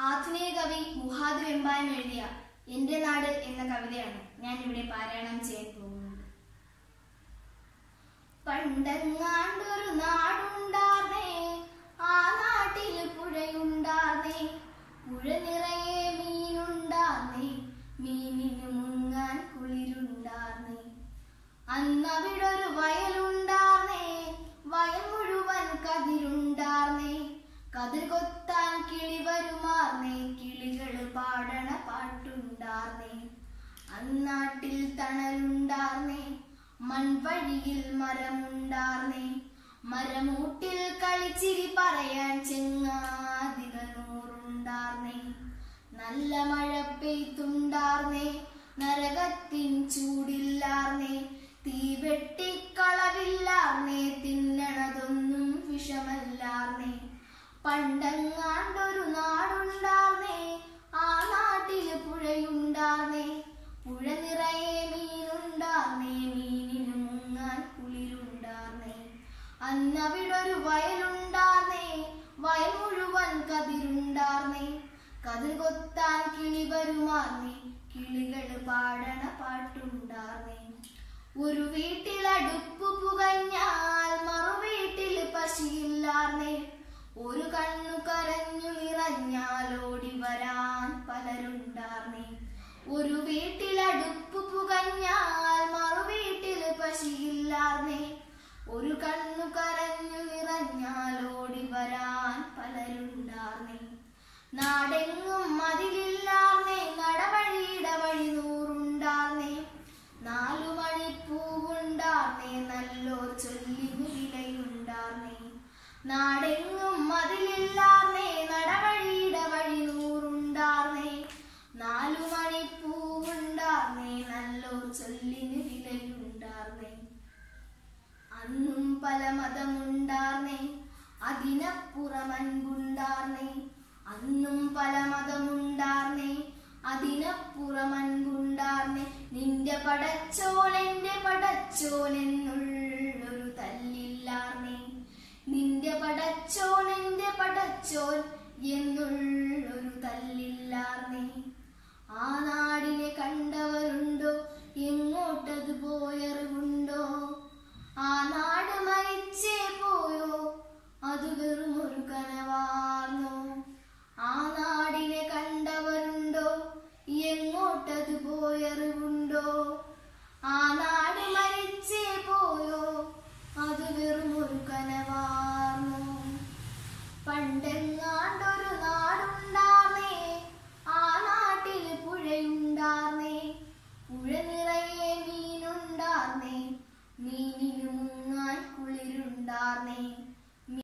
ആധുനിക കവി മുഹാദ് വെമ്പായം എഴുതിയ എന്റെ നാട് എന്ന കവിതയാണ് ഞാൻ ഇവിടെ പാരായണം ചെയ്യാൻ പോകുന്നത് പണ്ടെങ്ങാണ്ടൊരു നാടുണ്ടാർന്നേ ആ നാട്ടിൽ പുഴയുണ്ടാർന്നേ പുഴ നിറയെ മീനുണ്ടാർന്നേ മീനിന് മുങ്ങാൻ കുളിരുണ്ടാർന്നേ അന്നവിടൊരു വയലുണ്ടാർന്നേ വയൽ മുഴുവൻ കതിരുണ്ടാർന്നേ കതിർ കൊത്താൻ കിളി വരുമാർന്നേ കിളികള് പാടണ പാട്ടുണ്ടാർന്നേ അന്നാട്ടിൽ തണലുണ്ടാർന്നേ മൺവഴിയിൽ മരമുണ്ടാർന്നേ മരമൂട്ടിൽ കളിച്ചിരി പറയാൻ ചെങ്ങാതികൾ നൂറുണ്ടാർന്നേ നല്ല മഴ പെയ്ത്തുണ്ടാർന്നേ നരകത്തിൻ ചൂടില്ലാർന്നേ തീ വെട്ടിക്കളവില്ലാർന്നേ തിന്നണതൊന്നും വിഷമല്ലാർന്നേ പണ്ടങ്ങാണ്ടൊരു നാടുണ്ടാർന്നേ ആ നാട്ടില് പുഴയുണ്ടാർന്നേ പുഴ നിറയെ മീനുണ്ടാർന്നേ മീനിന് മുങ്ങാൻ കുളിരുണ്ടാർന്നേ അന്നവിടൊരു വയലുണ്ടാർന്നേ വയൽ മുഴുവൻ കതിരുണ്ടാർന്നേ കതിർ കൊത്താൻ കിളി വരുമാർന്നേ കിളികള് പാടണ പാട്ടുണ്ടാർന്നേ ഒരു വീട്ടിലടുപ്പ് പുകഞ്ഞാൽ മറുവീട്ടിൽ പശിയില്ലാർന്നേ ഒരു കണ്ണു കരഞ്ഞു നിറഞ്ഞാൽ ഓടി വരാൻ പലരുണ്ടാർന്നേ ഒരു വീട്ടിലടുപ്പ് പുകഞ്ഞാൽ മറുവീട്ടിൽ പശിയില്ലാർന്നേ ഒരു കണ്ണു കരഞ്ഞു നിറഞ്ഞാൽ ഓടി വരാൻ പലരുണ്ടാർന്നേ നാടെങ്ങും മതിലില്ലാർന്നേ നടവഴിയുടെ വഴി നൂറുണ്ടാർന്നേ നാലു മണിപ്പൂവുണ്ടാർന്നേ നല്ലോർ ചൊല്ലിനു വിലയുണ്ടാർന്നേ നാടെങ്ങും മതിലില്ലാർന്നേ നടവഴിയുടെ വഴി നൂറുണ്ടാർന്നേ നാലു മണിപ്പൂവുണ്ടാർന്നേ നല്ലോർ ചൊല്ലിനു വിലയുണ്ടാർന്നേ അന്നും പല മതമുണ്ടാർന്നേ അതിനപ്പുറമൻപുണ്ടാർന്നേ അന്നും പല മതമുണ്ടാർന്നേ അതിനപ്പുറമൻപുണ്ടാർന്നേ നിന്റെ പടച്ചോൻ എന്റെ പടച്ചോൻ എന്നുള്ളൊരു തല്ലില്ലാർന്നേ നിന്റെ പടച്ചോൻ എന്റെ പടച്ചോൻ എന്നുള്ളൊരു തല്ലില്ലാർന്നേ ആ നാടിനെ കണ്ടവരുണ്ടോ എങ്ങോട്ടത് പോയറിവുണ്ടോ ആ നാട് മരിച്ചേ പോയോ അത് വെറും ഒരു കനവാർന്നോ ആ നാടിനെ കണ്ടവരുണ്ടോ എങ്ങോട്ടത് പോയറിവുണ്ടോ ആ നാട് മരിച്ചേ പോയോ അത് വെറും ഒരു കനവാർന്നോ പണ്ടെങ്ങാണ്ടൊരു നാടുണ്ടാർന്നേ ആ നാട്ടിൽ പുഴയുണ്ടാർന്നേ പുഴ നിറയെ മീനുണ്ടാർന്നേ മീനിന് മുങ്ങാൻ കുളിരുണ്ടാർന്നേ